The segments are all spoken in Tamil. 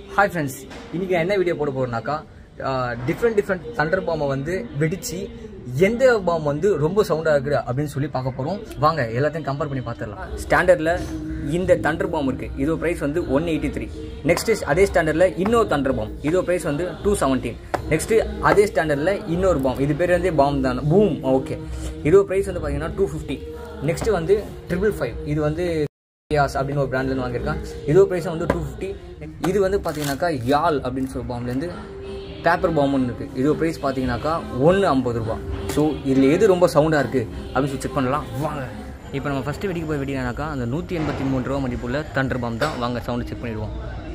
ஹாய் ஃப்ரெண்ட்ஸ் இன்னைக்கு நான் என்ன வீடியோ போட போறேன்னாக்கா டிஃப்ரெண்ட் டிஃப்ரெண்ட் தண்டர் பாம்பை வந்து வெடிச்சு எந்த பாம் வந்து ரொம்ப சவுண்டாக இருக்குது அப்படின்னு சொல்லி பார்க்க போகிறோம் வாங்க எல்லாத்தையும் கம்பேர் பண்ணி பார்த்துடலாம் ஸ்டாண்டர்டில் இந்த தண்டர் பாம் இருக்குது இதோ ப்ரைஸ் வந்து ஒன் எயிட்டி த்ரீ நெக்ஸ்ட் அதே ஸ்டாண்டர்டில் இன்னொரு தண்டர் பாம் இதோ ப்ரைஸ் வந்து டூ செவன்டீன் நெக்ஸ்ட் அதே ஸ்டாண்டர்டில் இன்னொரு பாம் இது பேர் வந்து பாம் தான் பூம் ஓகே இதோ ப்ரைஸ் வந்து பார்த்தீங்கன்னா டூ ஃபிஃப்டி நெக்ஸ்ட் வந்து ட்ரிபிள் ஃபைவ் இது வந்து யாஸ் அப்படின்னு ஒரு பிராண்ட்லேருந்து வாங்கியிருக்கான் இதோ ப்ரைஸ் வந்து டூ ஃபிஃப்டி இது வந்து பார்த்தீங்கன்னாக்கா யாழ் அப்படின்னு சொல்ல பாம்லேருந்து பேப்பர் பாம்புன்னு இருக்குது இதோ ப்ரைஸ் பார்த்தீங்கன்னாக்கா ஒன்று ஐம்பது ரூபா ஸோ இதில் எது ரொம்ப சவுண்டாக இருக்குது அப்படின்னு சொல்லி செக் பண்ணலாம் வாங்க இப்போ நம்ம ஃபஸ்ட்டு வெடிக்க போய் வெடினாக்கா அந்த நூற்றி எண்பத்தி மூணு ரூபா மதிப்புள்ள தண்டர் பாம் தான் வாங்க சவுண்டு செக் பண்ணிடுவோம்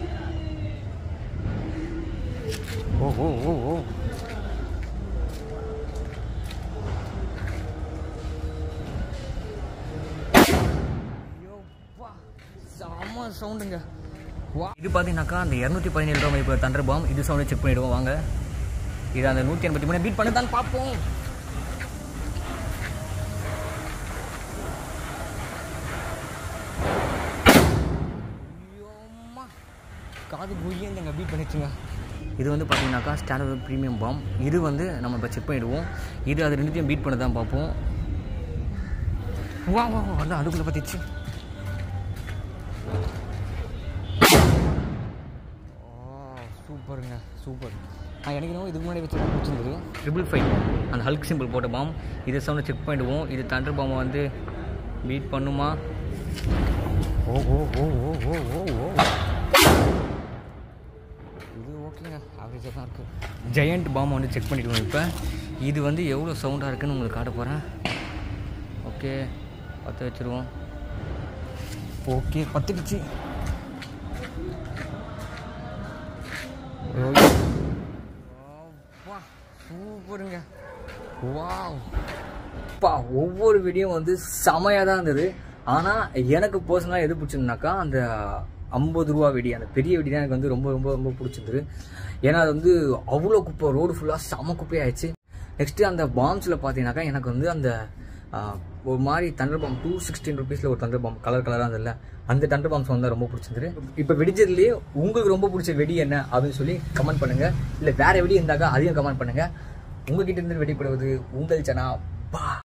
ஓ ஓ ஓ ஓ செம்ம சவுண்டுங்க வா இது பார்த்தீங்கன்னாக்கா அந்த இரநூத்தி பதினேழு ரூபா இப்போ தண்டர் பாம் இது சவுண்டு செக் பண்ணிவிடுவோம் வாங்க இது அந்த நூற்றி எண்பத்தி மூணு பீட் பண்ண தான் பார்ப்போம் ஐயோம்மா. காது குய்யங்க பீட் பண்ணிச்சுங்க இது வந்து பார்த்தீங்கன்னாக்கா ஸ்டாண்டர்ட் ப்ரீமியம் பாம் இது வந்து நம்ம இப்போ செக் பண்ணிவிடுவோம் இது அது ரெண்டுத்தையும் பீட் பண்ண தான் பார்ப்போம் வா வா வா அதான் அதுக்குள்ளே பார்த்துச்சு சூப்பருங்க சூப்பர் நான் எனக்கு என்னவோ இதுக்கு முன்னாடி வச்சு பிடிச்சிருந்தது ட்ரிபிள் ஃபைவ் அந்த ஹல்க் சிம்பிள் போட்ட பாம் இதை சவுண்ட் செக் பண்ணிடுவோம் இது தண்டர் பாம்பை வந்து பீட் பண்ணுமா ஓ ஓ ஓ ஓ ஓ ஓ ஓ இது ஓகேங்க ஆவரேஜாக தான் இருக்குது ஜெயண்ட் பாம் வந்து செக் பண்ணிடுவோம் இப்போ இது வந்து எவ்வளோ சவுண்டாக இருக்குன்னு உங்களுக்கு காட்ட போகிறேன் ஓகே பற்ற வச்சுருவோம் ஓகே பத்துக்குச்சு சூப்பருங்க வாவ் பா ஒவ்வொரு வீடியோ வந்து செமையாக தான் இருந்தது ஆனால் எனக்கு பர்சனலாக எது பிடிச்சிருந்தாக்கா அந்த ஐம்பது ரூபா வெடி அந்த பெரிய வெடி தான் எனக்கு வந்து ரொம்ப ரொம்ப ரொம்ப பிடிச்சிருந்தது ஏன்னா அது வந்து அவ்வளோ குப்பை ரோடு ஃபுல்லாக செம குப்பையாயிடுச்சு நெக்ஸ்ட்டு அந்த பாம்ஸில் பார்த்தீங்கன்னாக்கா எனக்கு வந்து அந்த ஆஹ், ஒரு மாதிரி தண்டர் பாம் டூ சிக்ஸ்டீன் ருபீஸில் ஒரு தண்டர் பாம் கலர் கலராக இருந்ததில்ல அந்த தண்டர் பாம்ஸ் வந்து ரொம்ப பிடிச்சிருந்தது இப்போ வெடிச்சதுலேயே உங்களுக்கு ரொம்ப பிடிச்ச வெடி என்ன அப்படின்னு சொல்லி கமெண்ட் பண்ணுங்கள் இல்லை வேறு வெடி இருந்தாக்கா அதையும் கமெண்ட் பண்ணுங்கள் உங்ககிட்ட இருந்து வெடிப்படுவது உங்கள் சனா பா